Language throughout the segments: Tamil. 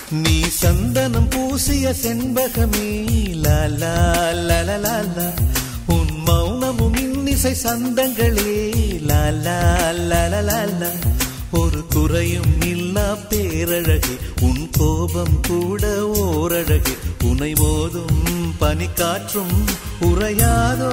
நீ சந்தனம் பூசிய செண்பகமே லாலா லலலாலா உன் மௌனமும் இன்னிசை சந்தங்களே லாலா லலலாலா ஒரு குறையும் இல்லா பேரழகே உன் கோபம் கூட ஓரழகே உனை மோதும் பனிக்காற்றும் உறையாதோ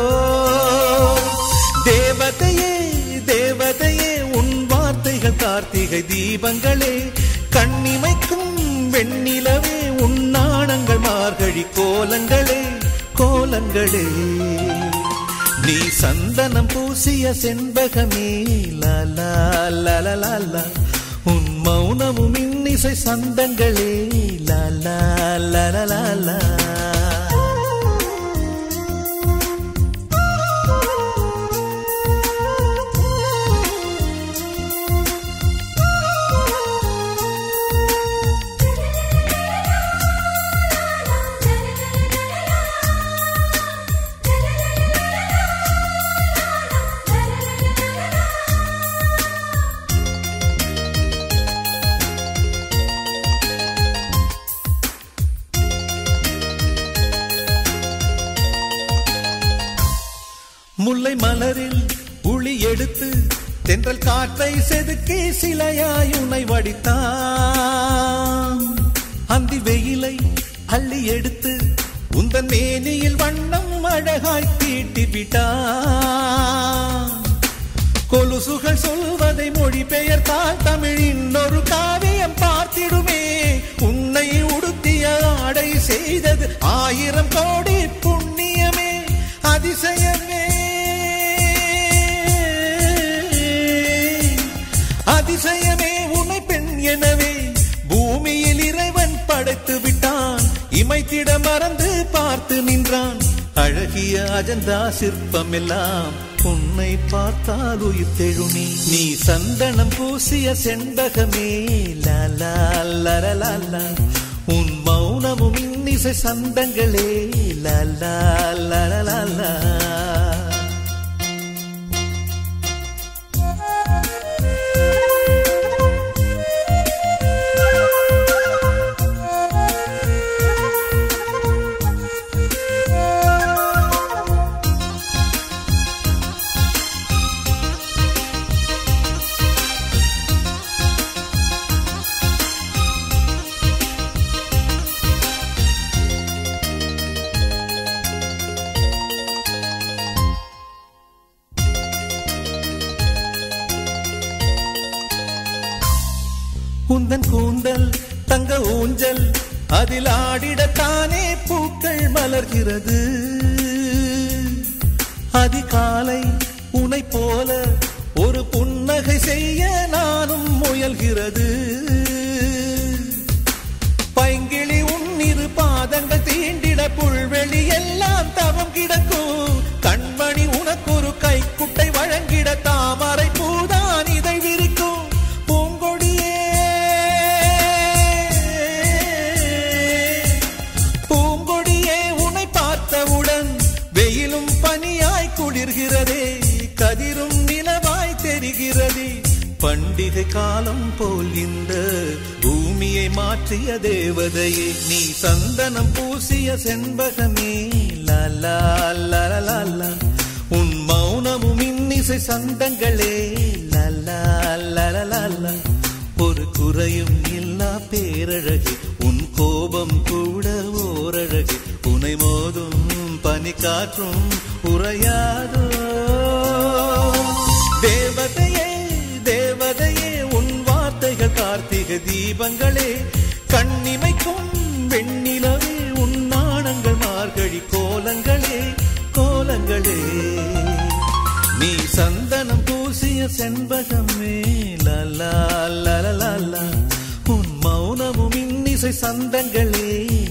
தேவதையே தேவதையே உன் வார்த்தைகள் கார்த்திகை தீபங்களே கண்ணிமைக்கும் வெண்ணிலவே உன் நாணங்கள் மார்கழி கோலங்களே கோலங்களே நீ சந்தனம் பூசிய செண்பகமே லாலா லலலாலா உன் மௌனமும் இன்னிசை சந்தங்களே லாலா லலலாலா முல்லை மலரில் உளி எடுத்து தென்றல் காற்றை செதுக்கி சிலையாய் உனை வடித்தான் அந்தி வெயிலை அள்ளி எடுத்து உந்தன் மேனியில் வண்ணம் அழகாய் தீட்டி விட்டான் கொலுசுகள் சொல்வதை மொழிபெயர்த்தால் தமிழின் ஒரு காவியம் பார்த்திடுமே உன்னை உடுத்திய ஆடை செய்தது ஆயிரம் கோடி புண்ணியமே அதிசயமே அதிசயமே உன்னை பெண் எனவே பூமியில் இறைவன் படைத்து விட்டான் இமைத்திட மறந்து பார்த்து நின்றான் அழகிய அஜந்தா சிற்பம் எல்லாம் உன்னை பார்த்தால் உயிர் தெழுமே நீ சந்தனம் பூசிய செண்பகமே லாலா லலலாலா உன் மௌனமும் இன்னிசை சந்தங்களே லாலா லலலாலா உந்தன் கூந்தல் தங்க ஊஞ்சல் அதில் ஆடிடத்தானே பூக்கள் மலர்கிறது அதிகாலை உனை போல ஒரு புன்னகை செய்ய நானும் முயல்கிறது பைங்கிளி உன்னிரு பாதங்கள் தீண்டிட புல்வெளி எல்லாம் தவம் கிடக்கும் கண்மணி உனக்கு ஒரு கைக்குட்டை வழங்கிட தாமரை பூதான் இதை விரிக்கும் பூங்கொடியே பூங்கொடியே உன்னை பார்த்தவுடன் வெயிலும் பனியாய் குளிர்கிறதே கதிரும் நிலவாய் தெரிகிறதே பண்டிகை காலம் போல் இந்த பூமியை மாற்றிய தேவதையே நீ சந்தனம் பூசிய செண்பகமே லாலா லலலாலா உன் மௌனமும் இன்னிசை சந்தங்களே லாலா லலலாலா ஒரு குறையும் இல்லா பேரழகே உன் கோபம் கூட ஓரழகே உனை மோதும் பனிக்காற்றும் உறையாதோ தேவதையே தேவதையே உன் வார்த்தைகள் கார்த்திகை தீபங்களே கண்ணிமைக்கும் வெண்ணிலவே உன் நாணங்கள் மார்கழி கோலங்களே கோலங்களே நீ சந்தனம் பூசிய செண்பகமே லலா லலலாலா உன் மௌனமும் இன்னிசை சந்தங்களே